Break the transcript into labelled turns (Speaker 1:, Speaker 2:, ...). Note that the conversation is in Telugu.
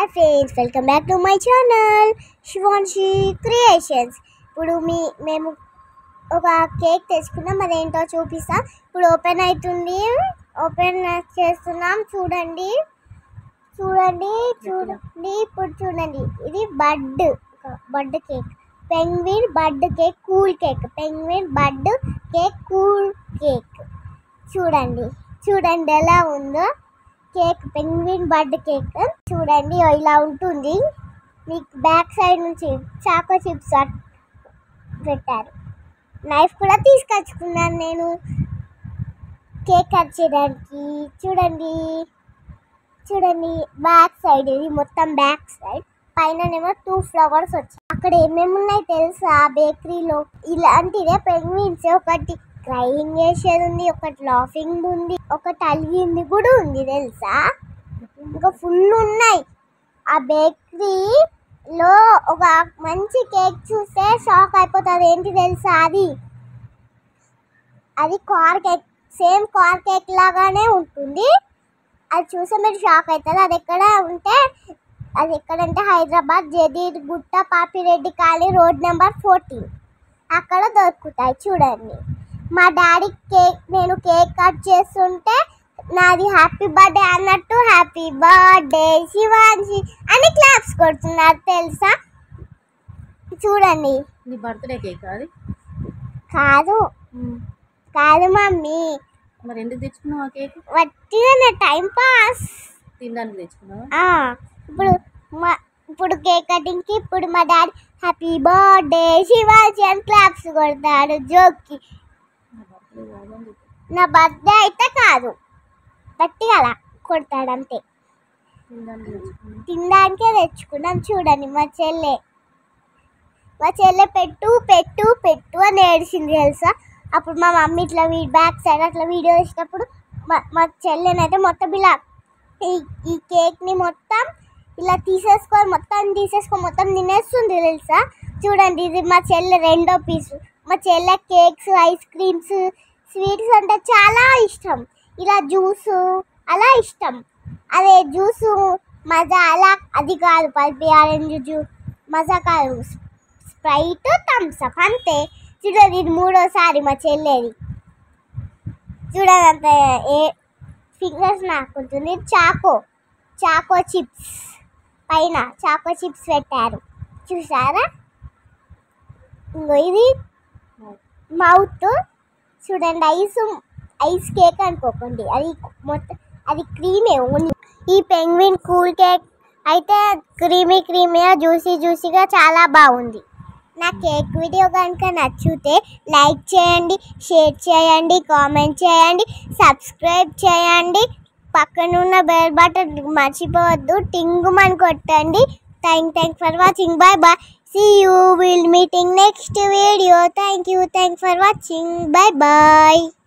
Speaker 1: Hi friends welcome back to my channel Shivanshi creations ఇప్పుడు మీ మేము ఒక కేక్ తెచ్చుకున్నాం అదేంటో చూపిస్తా ఇప్పుడు ఓపెన్ అవుతుంది ఓపెన్ చేస్తున్నాం చూడండి చూడండి చూడండి ఇప్పుడు చూడండి ఇది bud bud cake penguin bud cake cool cake penguin bud cake cool cake చూడండి చూడండి ఎలా ఉందో కేక్ పెంగ్విన్ బర్డ్ కేక్ చూడండి ఇలా ఉంటుంది మీకు బ్యాక్ సైడ్ నుంచి చాకో చిప్స్ పెట్టారు నైఫ్ కూడా తీసుకొచ్చుకున్నాను నేను కేక్ కట్ చేయడానికి చూడండి చూడండి బ్యాక్ సైడ్ ఇది మొత్తం బ్యాక్ సైడ్ పైననేమో టూ ఫ్లవర్స్ వచ్చాయి అక్కడ ఏమేమి ఉన్నాయి తెలుసా బేకరీలో ఇలాంటిదే పెంగ్విన్స్ ఒకటి క్రైయింగ్ చేసేది ఉంది ఒకటి లాఫింగ్ ఉంది ఒకటి అలిగింది కూడా ఉంది తెలుసా ఇంకా ఫుల్ ఉన్నాయి ఆ బేకరీలో ఒక మంచి కేక్ చూస్తే షాక్ అయిపోతుంది ఏంటి తెలుసా అది అది car cake same car cake లాగానే ఉంటుంది అది చూస్తే మీరు షాక్ అవుతుంది అది ఎక్కడ ఉంటే అది ఎక్కడంటే Hyderabad Jadeed Gutta Papireddy colony road number fourteen అక్కడ దొరుకుతాయి చూడండి మా డాడీ కేక్ నేను కేక్ కట్ చేస్తుంటే నాది హ్యాపీ బర్త్డే అన్నట్టు హ్యాపీ బర్త్డే శివాంశి అని క్లాప్స్ కొడుతున్నారు తెలుసా చూడండి
Speaker 2: నీ బర్త్డే కేక్ అది
Speaker 1: కాదు కాదు మమ్మీ
Speaker 2: మరి ఎందుకు తెచ్చుకున్నావు ఆ కేక్
Speaker 1: వట్టిగానే టైం పాస్
Speaker 2: తినడానికి తెచ్చుకున్నావా
Speaker 1: ఆ, ఇప్పుడు మా ఇప్పుడు కేక్ కటింగ్కి ఇప్పుడు మా డాడీ హ్యాపీ బర్త్డే శివాజీ అని క్లాప్స్ కొడతాడు జోక్కి
Speaker 2: నా బర్త్డే కాదని చెప్పు.
Speaker 1: నా బర్త్డే అయితే కాదు గట్టిగా అలా కొడతాడు అంతే
Speaker 2: తినడానికి తెచ్చుకున్నావు
Speaker 1: తినడానికే తెచ్చుకున్నాం చూడండి మా చెల్లె మా చెల్లె పెట్టు పెట్టు పెట్టు అని ఏడిసింది తెలుసా అప్పుడు మా మమ్మీ ఇట్లా వీ బ్యాక్ సైడ్ అట్లా వీడియో వేసినప్పుడు మా మా చెల్లెనైతే మొత్తం ఇలా ఈ ఈ కేక్ని మొత్తం ఇలా తీసేసుకొని మొత్తం తీసేసుకొని మొత్తం తినేస్తుంది తెలుసా చూడండి ఇది మా చెల్లె రెండో పీసు మా చెల్లె కేక్స్ ఐస్ క్రీమ్స్ స్వీట్స్ అంటే చాలా ఇష్టం ఇలా జ్యూస్ అలా ఇష్టం అదే జ్యూసు మజా అలా అది కాదు పల్పి ఆరెంజ్ జ్యూస్ మజా కాదు స్ప్రైట్ థమ్స్ అప్ అంతే చూడండి ఇది మూడోసారి మా చెల్లేది చూడండి అంత ఏ ఫింగర్స్ నాకుంటుంది చాకో చాకో చిప్స్ పైన చాకో చిప్స్ పెట్టారు చూసారా ఇంకో ఇది మౌత్ చూడండి ఐస్ ఐస్ కేక్ అనుకోకండి అది మొత్తం అది క్రీమే ఓన్లీ ఈ పెంగ్విన్ కూల్ కేక్ అయితే క్రీమీ క్రీమీగా జ్యూసీ జ్యూసీగా చాలా బాగుంది నా కేక్ వీడియో కనుక నచ్చితే లైక్ చేయండి షేర్ చేయండి కామెంట్ చేయండి సబ్స్క్రైబ్ చేయండి పక్కనున్న బెల్ బటన్ మర్చిపోవద్దు టింగుమని కొట్టండి thank thank for watching bye bye see you will meeting next video thank you thank for watching bye bye